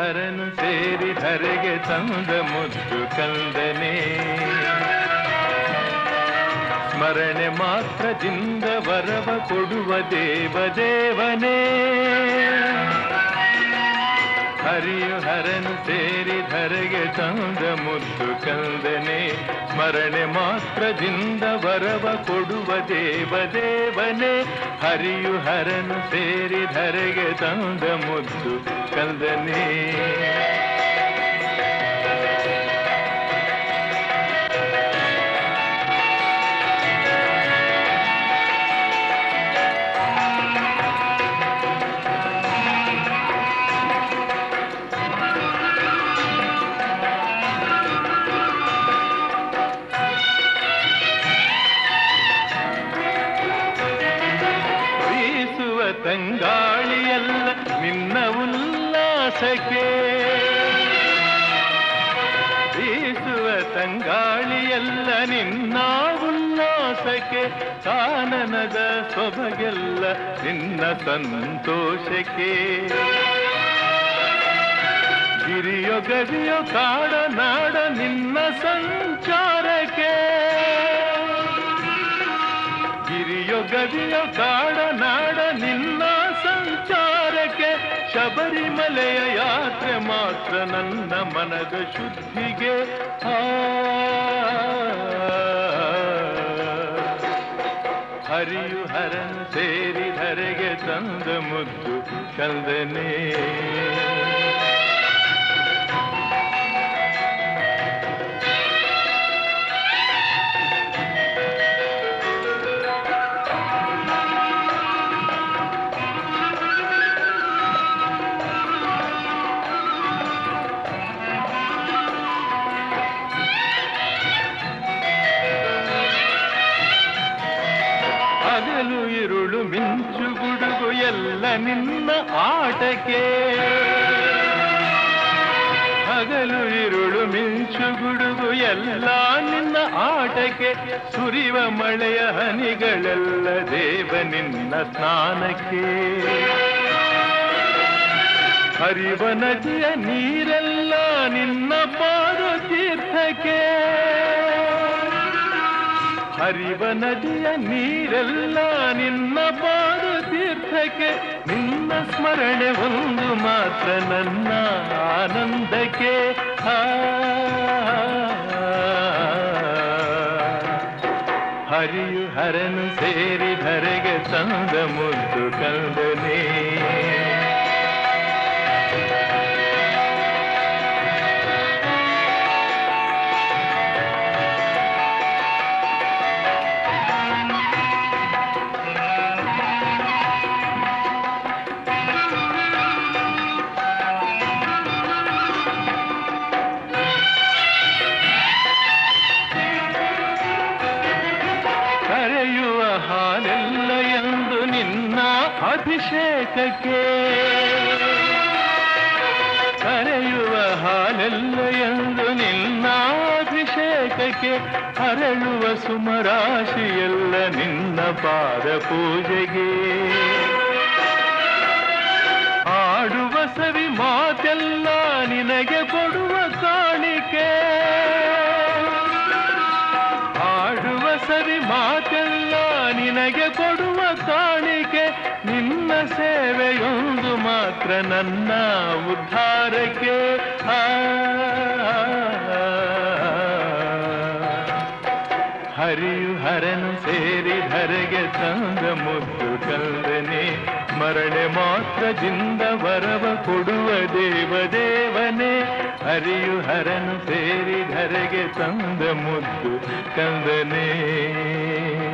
ಹರನು ಸೇರಿ ಧರೆಗೆ ತಂದ ಮುದ್ದು ಕಂದನೆ ಸ್ಮರಣೆ ಮಾತ್ರದಿಂದ ವರವ ಕೊಡುವ ದೇವ ದೇವನೇ ಹರಿಯು ಹರನು ಸೇರಿ ಧರೆಗೆ ತಂದ ಮುದ್ದು ಕಂದನೆ ಸ್ಮರಣೆ ಮಾತ್ರದಿಂದ ವರವ ಕೊಡುವ ದೇವ ದೇವನೇ ಹರಿಯು ಹರನು ಸೇರಿ ಧರೆಗೆ ತಂದ ಮುದ್ದು ಕಂದನೆ ಬೀಸುವ ತಂಗಾಳಿಯಲ್ಲ ನಿನ್ನ ಉಲ್ಲಾಸಕ್ಕೆ ಬೀಸುವ ತಂಗಾಳಿಯಲ್ಲ ನಿನ್ನ ಉಲ್ಲಾಸಕ್ಕೆ ಕಾನನದ ಸೊಬಗೆಲ್ಲ ನಿನ್ನ ಸಂತೋಷಕ್ಕೆ ಗಿರಿಯೋ ಗದಿಯೋ ಕಾಡ ನಾಡ ನಿನ್ನ ಸಂಚಾರಕ್ಕೆ ಗಿರಿಯೋ ಗದಿಯೋ ಕಾಡ ನಾಡ ನಿನ್ನ ಸಂಚಾರಕ್ಕೆ ಶಬರಿಮಲೆಯ ಯಾತ್ರೆ ಮಾತ್ರ ನನ್ನ ಮನದ ಶುದ್ಧಿಗೆ ಆ ಹರಿಯು ಹರನು ಸೇರಿ ಧರೆಗೆ ತಂದ ಮುದ್ದು ಕಂದನೇ ಹಗಲು ಇರುಳು ಮಿಂಚು ಗುಡುಗು ಎಲ್ಲ ನಿನ್ನ ಆಟಕ್ಕೆ ಹಗಲು ಇರುಳು ಮಿಂಚು ಗುಡುಗು ಎಲ್ಲ ನಿನ್ನ ಆಟಕ್ಕೆ ಸುರಿವ ಮಳೆಯ ಹನಿಗಳೆಲ್ಲ ದೇವ ನಿನ್ನ ಸ್ನಾನಕ್ಕೆ ಹರಿವ ನದಿಯ ನೀರೆಲ್ಲ ನಿನ್ನ ಪಾರು ತೀರ್ಥಕ್ಕೆ ಹರಿವ ನದಿಯ ನೀರೆಲ್ಲ ನಿನ್ನ ಪಾರು ತೀರ್ಥಕ್ಕೆ ನಿನ್ನ ಸ್ಮರಣೆ ಒಂದು ಮಾತ್ರ ನನ್ನ ಆನಂದಕ್ಕೆ ಆ, ಹರಿಯು ಹರನು ಸೇರಿ ಧರೆಗೆ ತಂದ ಮುದ್ದು ಕಂದನೇ ಕರೆಯುವ ಹಾಲೆಲ್ಲ ಎಂದು ನಿನ್ನ ಅಭಿಷೇಕಕ್ಕೆ ಕರೆಯುವ ಹಾಲೆಲ್ಲ ಎಂದು ನಿನ್ನ ಅಭಿಷೇಕಕ್ಕೆ ಹರಳುವ ಸುಮರಾಶಿಯೆಲ್ಲ ನಿನ್ನ ಪಾದ ಪೂಜೆಗೆ ಆಡುವ ಸವಿ ಮಾತೆಲ್ಲ ನಿನಗೆ ಕೊಡುವ ಕಾಣಿಕೆ ಆಡುವ ಸರಿ ಮಾತೆಲ್ಲ ನಿನಗೆ ಕೊಡುವ ಕಾಣಿಕೆ ನಿನ್ನ ಸೇವೆಯೊಂದು ಮಾತ್ರ ನನ್ನ ಉದ್ಧಾರಕ್ಕೆ ಆ, ಹರಿಯು ಹರನು ಸೇರಿ ಧರೆಗೆ ತಂದ ಮುದ್ದು ಕಲ್ದನೆ ಮರಳೆ ಮಾತ್ರದಿಂದ ವರವ ಕೊಡುವ ದೇವ ದೇವನೇ ಹರಿಯು ಹರನು ಸೇರಿ ಧರೆಗೆ ತಂದ ಮುದ್ದು ಕಂದನೇ